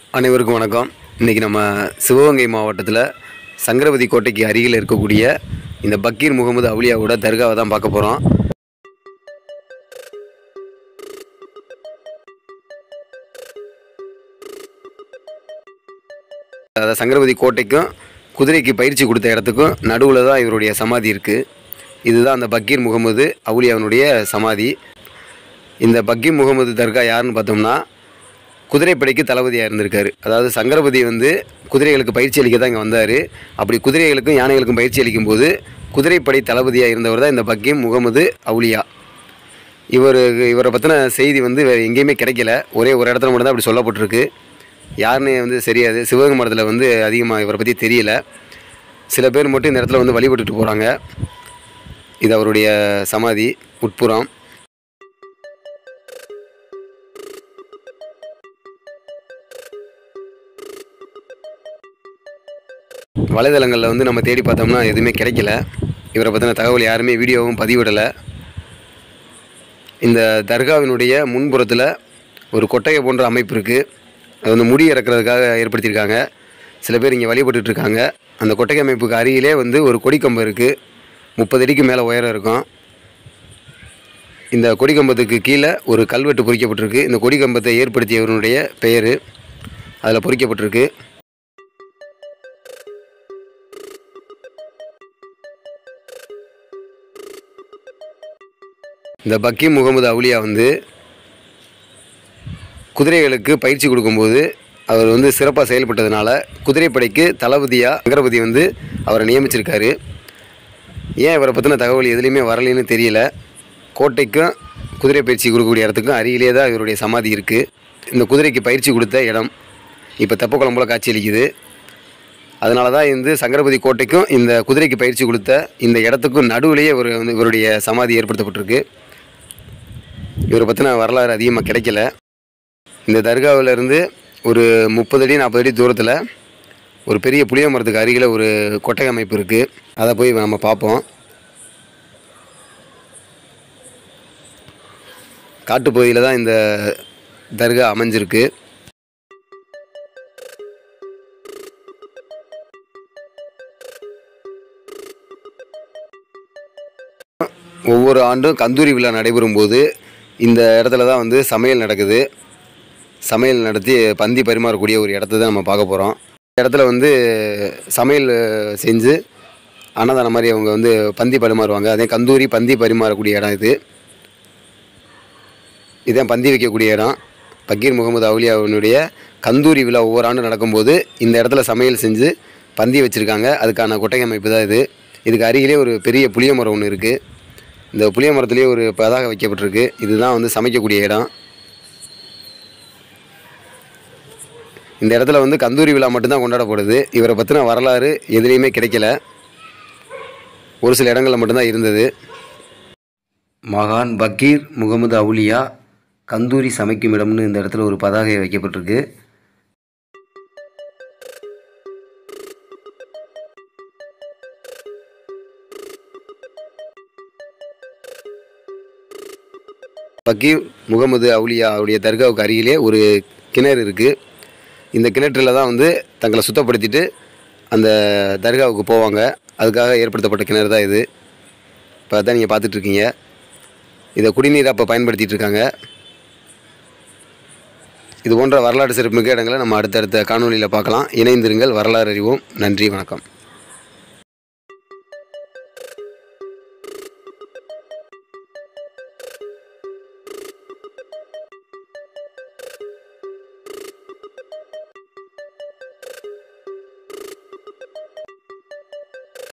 அனைவருக்கும் வணக்கம் இன்றைக்கி நம்ம சிவகங்கை மாவட்டத்தில் சங்கரவதி கோட்டைக்கு அருகில் இருக்கக்கூடிய இந்த பக்கீர் முகமது அவுலியாவோட தர்காவை தான் பார்க்க போகிறோம் அதாவது சங்கரவதி கோட்டைக்கும் குதிரைக்கு பயிற்சி கொடுத்த இடத்துக்கும் நடுவில் தான் இவருடைய சமாதி இருக்குது இதுதான் அந்த பக்கீர் முகமது அவுலியாவினுடைய சமாதி இந்த பக்கீர் முகமது தர்கா யாருன்னு பார்த்தோம்னா குதிரைப்படைக்கு தளபதியாக இருந்திருக்காரு அதாவது சங்கரபதி வந்து குதிரைகளுக்கு பயிற்சி அளிக்க தான் இங்கே வந்தார் அப்படி குதிரைகளுக்கும் யானைகளுக்கும் பயிற்சி அளிக்கும் போது குதிரைப்படை தளபதியாக இருந்தவர் தான் இந்த பக்கீம் முகமது அவுலியா இவர் இவரை பற்றின செய்தி வந்து வேறு எங்கேயுமே கிடைக்கல ஒரே ஒரு இடத்துல மட்டும்தான் அப்படி சொல்லப்பட்டிருக்கு யாருன்னு வந்து சரியாது சிவகங்கை மடத்தில் வந்து அதிகமாக இவரை பற்றி தெரியல சில பேர் மட்டும் இந்த இடத்துல வந்து வழிபட்டுட்டு போகிறாங்க இது அவருடைய சமாதி உட்புறம் வலைதளங்களில் வந்து நம்ம தேடி பார்த்தோம்னா எதுவுமே கிடைக்கல இவரை பற்றின தகவல் யாருமே வீடியோவும் பதிவிடலை இந்த தர்காவினுடைய முன்புறத்தில் ஒரு கொட்டகை போன்ற அமைப்பு இருக்குது அது வந்து முடி இறக்குறதுக்காக ஏற்படுத்தியிருக்காங்க சில பேர் இங்கே வழிபட்டுட்டு இருக்காங்க அந்த கொட்டகை அமைப்புக்கு அருகிலே வந்து ஒரு கொடிக்கம்பம் இருக்குது முப்பது அடிக்கு மேலே உயரம் இருக்கும் இந்த கொடிக்கம்பத்துக்கு கீழே ஒரு கல்வெட்டு பொறிக்கப்பட்டிருக்கு இந்த கொடிக்கம்பத்தை ஏற்படுத்தியவருடைய பெயர் அதில் பொறிக்கப்பட்டிருக்கு இந்த பக்கீம் முகமது அவுலியா வந்து குதிரைகளுக்கு பயிற்சி கொடுக்கும்போது அவர் வந்து சிறப்பாக செயல்பட்டதுனால குதிரைப்படைக்கு தளபதியாக சங்கரபதி வந்து அவரை நியமிச்சிருக்காரு ஏன் இவரை பற்றின தகவல் எதுலேயுமே வரலைன்னு தெரியல கோட்டைக்கும் குதிரை பயிற்சி கொடுக்கக்கூடிய இடத்துக்கும் அருகிலே தான் இவருடைய சமாதி இருக்குது இந்த குதிரைக்கு பயிற்சி கொடுத்த இடம் இப்போ தெப்பக்குளம் போல் காட்சியளிக்குது அதனால தான் வந்து சங்கரபதி கோட்டைக்கும் இந்த குதிரைக்கு பயிற்சி கொடுத்த இந்த இடத்துக்கும் நடுவுலேயே ஒரு வந்து இவருடைய சமாதி ஏற்படுத்தப்பட்டிருக்கு இவரை பற்றின வரலாறு அதிகமாக கிடைக்கல இந்த தர்காவில் இருந்து ஒரு முப்பது அடி நாற்பது அடி தூரத்தில் ஒரு பெரிய புளிய மரத்துக்கு அருகில் ஒரு கொட்டகை அமைப்பு இருக்குது அதை போய் நம்ம பார்ப்போம் காட்டுப்பகுதியில் தான் இந்த தர்கா அமைஞ்சிருக்கு ஒவ்வொரு ஆண்டும் கந்தூரி விழா நடைபெறும் போது இந்த இடத்துல தான் வந்து சமையல் நடக்குது சமையல் நடத்தி பந்தி பரிமாறக்கூடிய ஒரு இடத்த தான் நம்ம பார்க்க போகிறோம் இந்த இடத்துல வந்து சமையல் செஞ்சு அன்னதானம் மாதிரி அவங்க வந்து பந்தி பரிமாறுவாங்க அதே கந்தூரி பந்தி பரிமாறக்கூடிய இடம் இது இதான் பந்தி வைக்கக்கூடிய இடம் பக்கீர் முகமது அவுலியாவினுடைய கந்தூரி விழா ஒவ்வொரு ஆண்டும் நடக்கும்போது இந்த இடத்துல சமையல் செஞ்சு பந்தி வச்சுருக்காங்க அதுக்கான கொட்டகை அமைப்பு தான் இது இதுக்கு அருகிலே ஒரு பெரிய புளிய மரம் ஒன்று இருக்குது இந்த புளிய மரத்துலேயே ஒரு பதாக வைக்கப்பட்டிருக்கு இதுதான் வந்து சமைக்கக்கூடிய இடம் இந்த இடத்துல வந்து கந்தூரி விழா மட்டும்தான் கொண்டாடப்படுது இவரை பற்றின வரலாறு எதுலேயுமே கிடைக்கல ஒரு சில இடங்களில் மட்டும்தான் இருந்தது மகான் பக்கீர் முகமது அவுலியா கந்தூரி சமைக்கும் இடம்னு இந்த இடத்துல ஒரு பதாகை வைக்கப்பட்டிருக்கு பக்கீர் முகமது அவுலியா அவருடைய தர்காவுக்கு அருகிலே ஒரு கிணறு இருக்குது இந்த கிணற்றில் தான் வந்து தங்களை சுத்தப்படுத்திட்டு அந்த தர்காவுக்கு போவாங்க அதுக்காக ஏற்படுத்தப்பட்ட கிணறு தான் இது இப்போ அதான் நீங்கள் பார்த்துட்ருக்கீங்க இதை குடிநீராக இப்போ பயன்படுத்திட்டு இருக்காங்க இது போன்ற வரலாற்று சிறப்புமிக்க இடங்களை நம்ம அடுத்தடுத்த காணொலியில் பார்க்கலாம் இணைந்திருங்கள் வரலாறு அறிவோம் நன்றி வணக்கம்